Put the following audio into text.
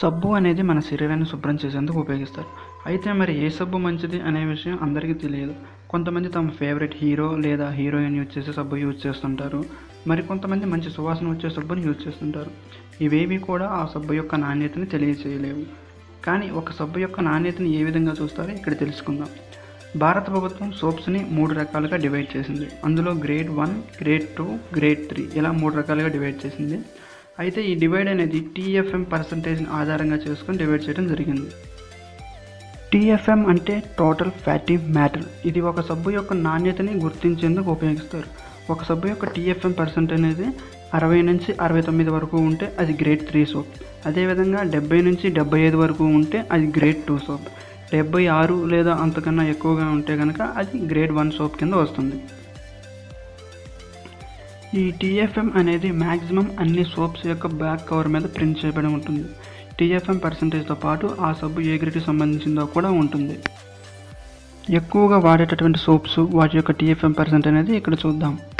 సబ్బు అనేది మన శరీరాన్ని శుభ్రం చేసేందుకు ఉపయోగిస్తారు అయితే మరి ఏ సబ్బు మంచిది అనే విషయం అందరికీ తెలియదు కొంతమంది తమ ఫేవరెట్ హీరో లేదా హీరోయిన్ యూజ్ చేసే సబ్బు యూజ్ చేస్తుంటారు మరి కొంతమంది మంచి సువాసన వచ్చే సబ్బుని యూజ్ చేస్తుంటారు ఇవేవి కూడా ఆ సబ్బు యొక్క నాణ్యతని తెలియచేయలేవు కానీ ఒక సబ్బు యొక్క నాణ్యతని ఏ విధంగా చూస్తారో ఇక్కడ తెలుసుకుందాం భారత ప్రభుత్వం సోప్స్ని మూడు రకాలుగా డివైడ్ చేసింది అందులో grade one grade two grade three ఇలా మూడు రకాలుగా డివైడ్ చేసింది అయితే ఈ డివైడ్ అనేది టీఎఫ్ఎం పర్సంటేజ్ని ఆధారంగా చేసుకొని డివైడ్ చేయడం జరిగింది టీఎఫ్ఎం అంటే టోటల్ ఫ్యాటీ మ్యాటర్ ఇది ఒక సబ్బు యొక్క నాణ్యతని గుర్తించేందుకు ఉపయోగిస్తారు ఒక సబ్బు యొక్క టీఎఫ్ఎం పర్సెంట్ అనేది అరవై నుంచి అరవై తొమ్మిది వరకు ఉంటే అది గ్రేడ్ త్రీ సోప్ అదేవిధంగా డెబ్బై నుంచి డెబ్బై ఐదు వరకు ఉంటే అది గ్రేడ్ టూ సోప్ డెబ్బై ఆరు లేదా అంతకన్నా ఎక్కువగా ఉంటే కనుక అది గ్రేడ్ వన్ సోప్ కింద వస్తుంది ఈ టీఎఫ్ఎం అనేది మ్యాక్సిమం అన్ని సోప్స్ యొక్క బ్యాక్ కవర్ మీద ప్రింట్ చేయబడి ఉంటుంది టీఎఫ్ఎం పర్సంటేజ్తో పాటు ఆ సబ్బు ఏ గ్రేడ్కి సంబంధించిందో కూడా ఉంటుంది ఎక్కువగా వాడేటటువంటి సోప్స్ వాటి యొక్క టీఎఫ్ఎం పర్సెంట్ అనేది ఇక్కడ చూద్దాం